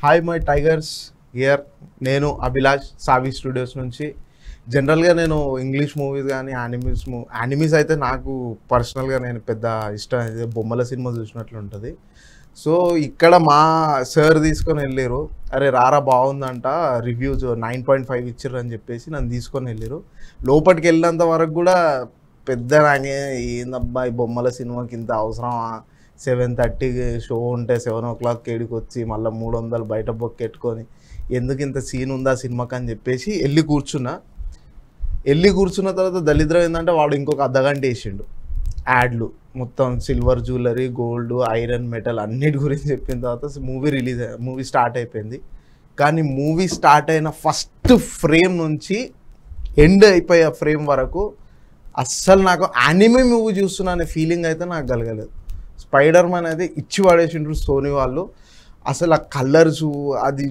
hi my tigers year నేను అభిలాష్ సావి studios నుంచి జనరల్గా నేను ఇంగ్లీష్ మూవీస్ కానీ యానిమీస్ మూ యానిమీస్ అయితే నాకు పర్సనల్గా నేను పెద్ద ఇష్టం అయితే బొమ్మల సినిమా చూసినట్లు ఉంటుంది సో ఇక్కడ మా సార్ తీసుకొని వెళ్ళారు అరే రారా బాగుందంట రివ్యూస్ నైన్ పాయింట్ ఫైవ్ ఇచ్చారు అని చెప్పేసి నన్ను తీసుకొని వెళ్ళారు లోపలికి వెళ్ళినంత వరకు కూడా పెద్ద నాకే ఏందబ్బా ఈ బొమ్మల సినిమాకి ఇంత అవసరమా సెవెన్ థర్టీకి షో ఉంటే సెవెన్ ఓ క్లాక్ ఏడికి వచ్చి మళ్ళీ మూడు వందలు బయట బొక్కెట్టుకొని ఎందుకు ఇంత సీన్ ఉందా సినిమాకి అని చెప్పేసి వెళ్ళి కూర్చున్నా వెళ్ళి కూర్చున్న తర్వాత దళిద్రం ఏంటంటే వాడు ఇంకొక అర్ధగంట వేసిండు యాడ్లు మొత్తం silver jewellery gold iron metal అన్నిటి గురించి చెప్పిన తర్వాత మూవీ రిలీజ్ మూవీ స్టార్ట్ అయిపోయింది కానీ మూవీ స్టార్ట్ అయిన ఫస్ట్ ఫ్రేమ్ నుంచి ఎండ్ అయిపోయే ఫ్రేమ్ వరకు అస్సలు నాకు యానిమే మూవీ చూస్తున్నా అనే ఫీలింగ్ అయితే నాకు కలగలేదు స్పైడర్ మ్యాన్ అయితే ఇచ్చి పడేసిండ్రు సోనీ వాళ్ళు అసలు ఆ కలర్స్ అది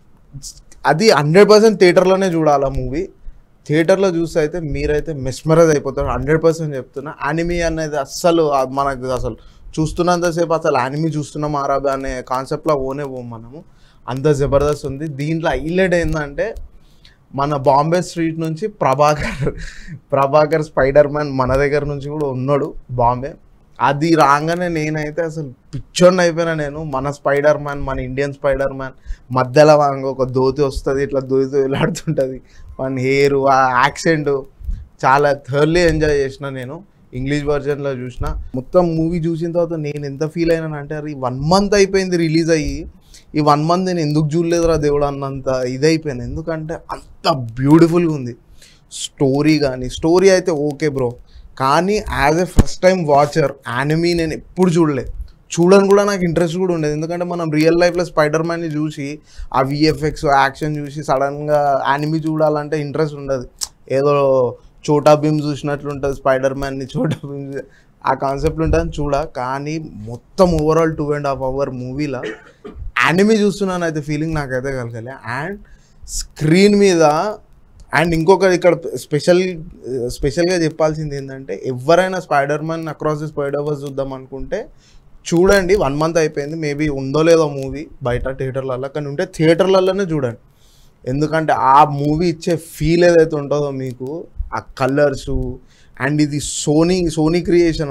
అది హండ్రెడ్ పర్సెంట్ థియేటర్లోనే చూడాలి ఆ మూవీ థియేటర్లో చూస్తే అయితే మీరైతే మెస్మరైజ్ అయిపోతారు హండ్రెడ్ పర్సెంట్ చెప్తున్నా యానిమీ అనేది అస్సలు ఆ మనకు అసలు చూస్తున్నంతసేపు అసలు యానిమీ చూస్తున్నాం ఆరాబే అనే కాన్సెప్ట్లో ఓనే పోం మనము అంత జబర్దస్త్ ఉంది దీంట్లో హైలైట్ ఏంటంటే మన బాంబే స్ట్రీట్ నుంచి ప్రభాకర్ ప్రభాకర్ స్పైడర్ మ్యాన్ మన దగ్గర నుంచి కూడా ఉన్నాడు బాంబే అది రాగానే నేనైతే అసలు పిచ్చోడిని అయిపోయినా నేను మన స్పైడర్ మ్యాన్ మన ఇండియన్ స్పైడర్ మ్యాన్ మధ్యలో వాంగ ఒక దోతి వస్తుంది ఇట్లా దోతి వెళ్ళాడుతుంటుంది మన హెయిర్ ఆ యాక్సెంట్ చాలా థర్లీ ఎంజాయ్ చేసిన నేను ఇంగ్లీష్ వర్జన్లో చూసిన మొత్తం మూవీ చూసిన తర్వాత నేను ఎంత ఫీల్ అయినానంటే అరే వన్ మంత్ అయిపోయింది రిలీజ్ అయ్యి ఈ వన్ మంత్ నేను ఎందుకు చూడలేదురా దేవుడు అన్నంత ఇదైపోయింది ఎందుకంటే అంత బ్యూటిఫుల్గా ఉంది స్టోరీ కానీ స్టోరీ అయితే ఓకే బ్రో కానీ as a first time watcher anime నేను ఎప్పుడు చూడలే చూడని కూడా నాకు ఇంట్రెస్ట్ కూడా ఉండేది ఎందుకంటే మనం రియల్ లైఫ్లో స్పైడర్ మ్యాన్ని చూసి ఆ విఎఫ్ఎక్స్ యాక్షన్ చూసి సడన్గా యానిమీ చూడాలంటే ఇంట్రెస్ట్ ఉండదు ఏదో చోటా భీమ్ చూసినట్లు ఉంటుంది స్పైడర్ మ్యాన్ని చోటా భీమ్ చూ- ఆ కాన్సెప్ట్ ఉంటుంది చూడ కానీ మొత్తం overall two and half hour మూవీలో యానిమీ చూస్తున్నాను అయితే ఫీలింగ్ నాకైతే కలగలే అండ్ స్క్రీన్ మీద అండ్ ఇంకొక ఇక్కడ స్పెషల్ స్పెషల్గా చెప్పాల్సింది ఏంటంటే ఎవరైనా Spider Man across the Spider verse చూద్దాం అనుకుంటే చూడండి వన్ మంత్ అయిపోయింది మేబీ ఉందో లేదో మూవీ బయట థియేటర్లలో కానీ ఉంటే థియేటర్లలోనే చూడండి ఎందుకంటే ఆ మూవీ ఇచ్చే ఫీల్ ఏదైతే ఉంటుందో మీకు ఆ కలర్స్ అండ్ ఇది సోనీ సోనీ క్రియేషన్